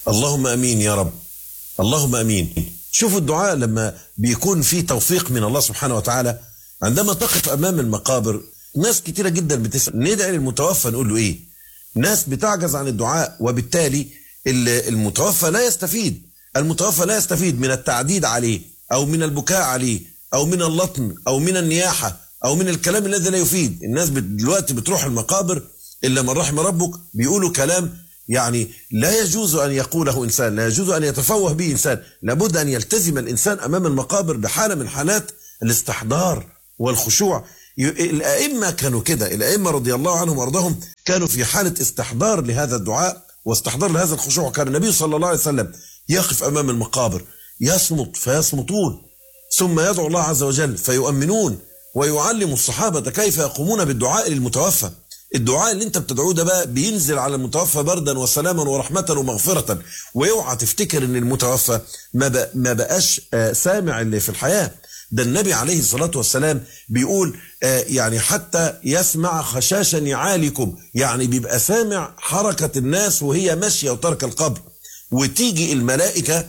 اللهم امين يا رب اللهم امين شوفوا الدعاء لما بيكون في توفيق من الله سبحانه وتعالى عندما تقف امام المقابر ناس كتيره جدا بتسال ندعي للمتوفى نقول له ايه ناس بتعجز عن الدعاء وبالتالي المتوفى لا يستفيد المتوفى لا يستفيد من التعديد عليه او من البكاء عليه او من اللطم او من النياحه او من الكلام الذي لا يفيد الناس دلوقتي بتروح المقابر الا من رحم ربك بيقولوا كلام يعني لا يجوز ان يقوله انسان لا يجوز ان يتفوه به انسان لابد ان يلتزم الانسان امام المقابر بحاله من حالات الاستحضار والخشوع الائمه كانوا كده الائمه رضي الله عنهم وارضاهم كانوا في حاله استحضار لهذا الدعاء واستحضار لهذا الخشوع كان النبي صلى الله عليه وسلم يقف امام المقابر يصمت فيصمتون ثم يدعو الله عز وجل فيؤمنون ويعلم الصحابه كيف يقومون بالدعاء للمتوفى الدعاء اللي انت بتدعوه ده بقى بينزل على المتوفى بردا وسلاما ورحمه ومغفره واوعى تفتكر ان المتوفى ما بقى ما بقاش سامع اللي في الحياه ده النبي عليه الصلاه والسلام بيقول يعني حتى يسمع خشاش نعالكم يعني بيبقى سامع حركه الناس وهي ماشيه وترك القبر وتيجي الملائكه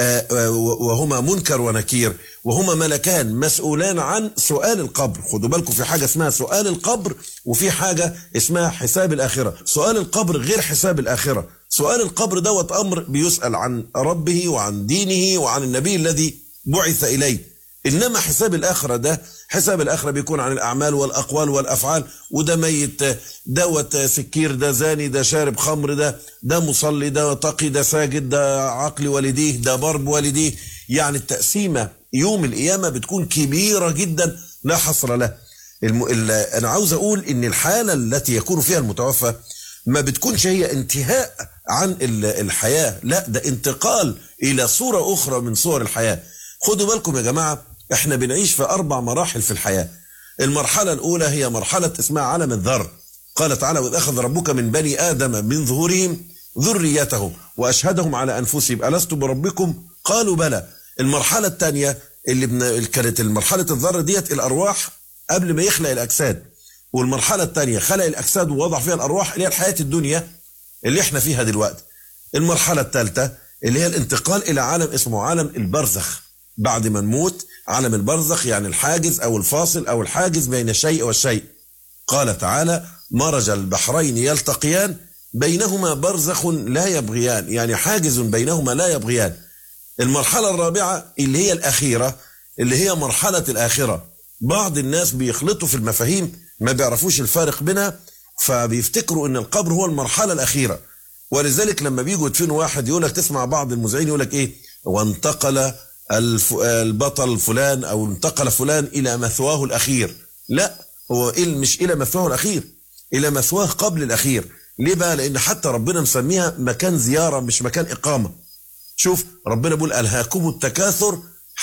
وهما منكر ونكير وهما ملكان مسؤولان عن سؤال القبر خدوا بالكم في حاجة اسمها سؤال القبر وفي حاجة اسمها حساب الآخرة سؤال القبر غير حساب الآخرة سؤال القبر دوت أمر بيسأل عن ربه وعن دينه وعن النبي الذي بعث إليه إنما حساب الآخرة ده حساب الآخرة بيكون عن الأعمال والأقوال والأفعال وده ميت دوت سكير ده زاني ده شارب خمر ده ده مصلي ده تقي ده ساجد ده عقل والديه ده ضرب والديه يعني التقسيمة يوم القيامة بتكون كبيرة جدا لا حصر له الم... أنا عاوز أقول إن الحالة التي يكون فيها المتوفى ما بتكونش هي انتهاء عن الحياة لا ده انتقال إلى صورة أخرى من صور الحياة خدوا بالكم يا جماعة احنا بنعيش في أربع مراحل في الحياة المرحلة الأولى هي مرحلة اسمها عالم الذر قال تعالى وإذ أخذ ربك من بني آدم من ظهورهم ذريتهم وأشهدهم على أنفسهم ألست بربكم قالوا بلى المرحلة الثانية اللي بن... كانت المرحلة الذر ديت الأرواح قبل ما يخلق الأجساد والمرحلة الثانية خلق الأجساد ووضع فيها الأرواح اللي هي الحياة الدنيا اللي احنا فيها دلوقتي المرحلة الثالثة اللي هي الانتقال إلى عالم اسمه عالم البرزخ بعد ما نموت عالم البرزخ يعني الحاجز أو الفاصل أو الحاجز بين الشيء والشيء قال تعالى مرج البحرين يلتقيان بينهما برزخ لا يبغيان يعني حاجز بينهما لا يبغيان المرحلة الرابعة اللي هي الأخيرة اللي هي مرحلة الآخرة بعض الناس بيخلطوا في المفاهيم ما بيعرفوش الفارق بينها فبيفتكروا ان القبر هو المرحلة الأخيرة ولذلك لما بيجوا يدفنوا واحد يقول لك تسمع بعض المذيعين يقول لك ايه وانتقل الف... البطل فلان او انتقل فلان الى مثواه الاخير لا هو إيه مش الى مثواه الاخير الى مثواه قبل الاخير ليه بقى لان حتى ربنا مسميها مكان زياره مش مكان اقامه شوف ربنا بيقول الهاكم التكاثر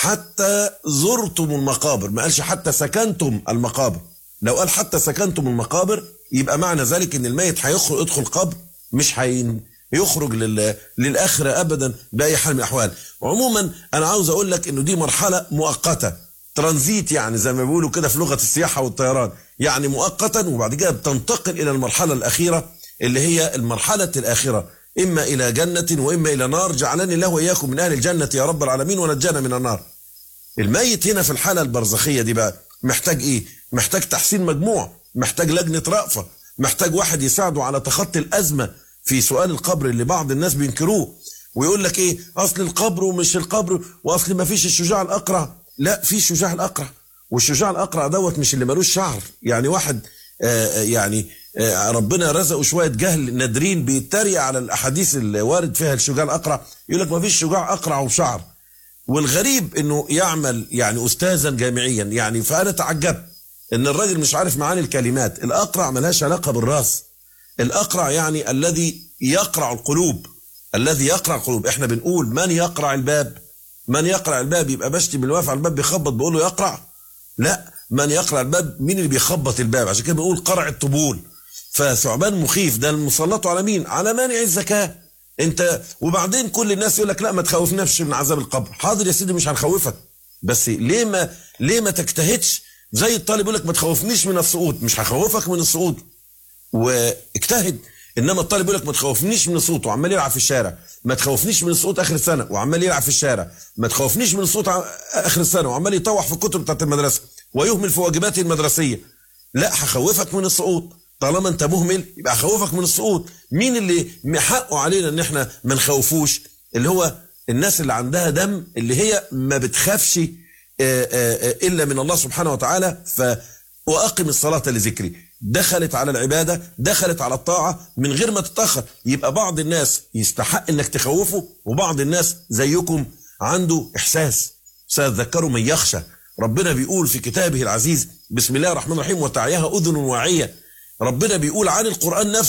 حتى زرتم المقابر ما قالش حتى سكنتم المقابر لو قال حتى سكنتم المقابر يبقى معنى ذلك ان الميت هيخرج يدخل قبر مش هين يخرج لل... للاخره ابدا باي حال من الاحوال عموما انا عاوز اقول لك انه دي مرحله مؤقته ترانزيت يعني زي ما بيقولوا كده في لغه السياحه والطيران يعني مؤقتا وبعد كده بتنتقل الى المرحله الاخيره اللي هي المرحله الاخره اما الى جنه واما الى نار جعلني الله واياكم من اهل الجنه يا رب العالمين ونجانا من النار الميت هنا في الحاله البرزخيه دي بقى محتاج ايه محتاج تحسين مجموع محتاج لجنه رأفه محتاج واحد يساعده على تخطي الازمه في سؤال القبر اللي بعض الناس بينكروه ويقول لك ايه اصل القبر ومش القبر واصل ما فيش الشجاع الاقرع لا في الشجاع الاقرع والشجاع الاقرع دوت مش اللي ملوش شعر يعني واحد آه يعني آه ربنا رزقه شويه جهل نادرين بيتريق على الاحاديث اللي وارد فيها الشجاع الاقرع يقول لك ما فيش شجاع اقرع وشعر والغريب انه يعمل يعني استاذا جامعيا يعني فانا تعجبت ان الراجل مش عارف معاني الكلمات الاقرع ملهاش علاقه بالراس الاقرع يعني الذي يقرع القلوب الذي يقرع القلوب احنا بنقول من يقرع الباب من يقرع الباب يبقى بشتي من واقف على الباب بيخبط بيقول له يقرع لا من يقرع الباب مين اللي بيخبط الباب عشان كده بنقول قرع الطبول فثعبان مخيف ده المسلط على مين على مانع الزكاه انت وبعدين كل الناس يقول لك لا ما تخوفناش من عذاب القبر حاضر يا سيدي مش هنخوفك بس ليه ما ليه ما تجتهدش زي الطالب يقول لك ما تخوفنيش من السقوط مش هخوفك من السقوط واجتهد انما الطالب يقول لك ما تخوفنيش من الصوت وعمال يلعب في الشارع ما تخوفنيش من الصوت اخر السنه وعمال يلعب في الشارع ما تخوفنيش من الصوت ع- اخر السنه وعمال يطوح في الكتب بتاعت المدرسه ويهمل في واجباته المدرسيه لا هخوفك من السقوط طالما انت مهمل يبقى هخوفك من السقوط مين اللي حقه علينا ان احنا ما نخوفوش اللي هو الناس اللي عندها دم اللي هي ما بتخافش آه، آه، آه، الا من الله سبحانه وتعالى ف واقم الصلاه لذكري دخلت على العباده دخلت على الطاعه من غير ما تتاخر يبقى بعض الناس يستحق انك تخوفه وبعض الناس زيكم عنده احساس سيذكر من يخشى ربنا بيقول في كتابه العزيز بسم الله الرحمن الرحيم وتعيها اذن واعيه ربنا بيقول عن القران نفسه